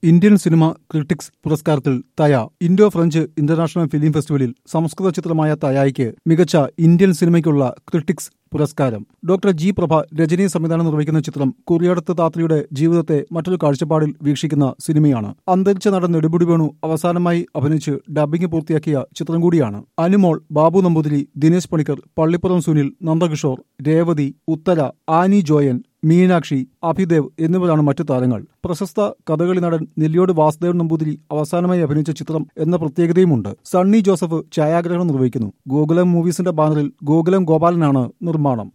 Indian cinema critics പുരസ്കാരത്തിൽ Thaya Indo French international film ഫെസ്റ്റിവലിൽ സംസ്കൃത ചിത്രമായ തയായ്ക്ക് മികച്ച ഇന്ത്യൻ സിനിമയ്ക്കുള്ള ക്രിട്ടിക്സ് പുരസ്കാരം ഡോക്ടർ ജി പ്രഭ രജനി സംവിധാനം നിർവഹിക്കുന്ന ചിത്രം കുറിയടത്ത് താത്രിയുടെ ജീവിതത്തെ മറ്റൊരു കാഴ്ചപ്പാടിൽ വീക്ഷിക്കുന്ന സിനിമയാണ് അന്തരിച്ച നടൻ നെടുമുടി വേണു അവസാനമായി അഭിനയിച്ച് ഡബ്ബിംഗ് പൂർത്തിയാക്കിയ ചിത്രം കൂടിയാണ് അനുമോൾ ബാബു നമ്പൂതിരി ദിനേശ് പണിക്കർ പള്ളിപ്പുറം സുനിൽ നന്ദകിഷോർ രേവതി ഉത്തര ആനി ജോയൻ മീനാക്ഷി അഭിദേവ് എന്നിവരാണ് മറ്റു താരങ്ങൾ പ്രശസ്ത കഥകളി നടൻ നെല്ലിയോട് വാസുദേവൻ നമ്പൂതിരി അവസാനമായി അഭിനയിച്ച ചിത്രം എന്ന പ്രത്യേകതയുമുണ്ട് സണ്ണി ജോസഫ് ഛായാഗ്രഹണം നിർവഹിക്കുന്നു ഗോകുലം മൂവീസിന്റെ ബാനറിൽ ഗോകുലം ഗോപാലനാണ് നിർമ്മാണം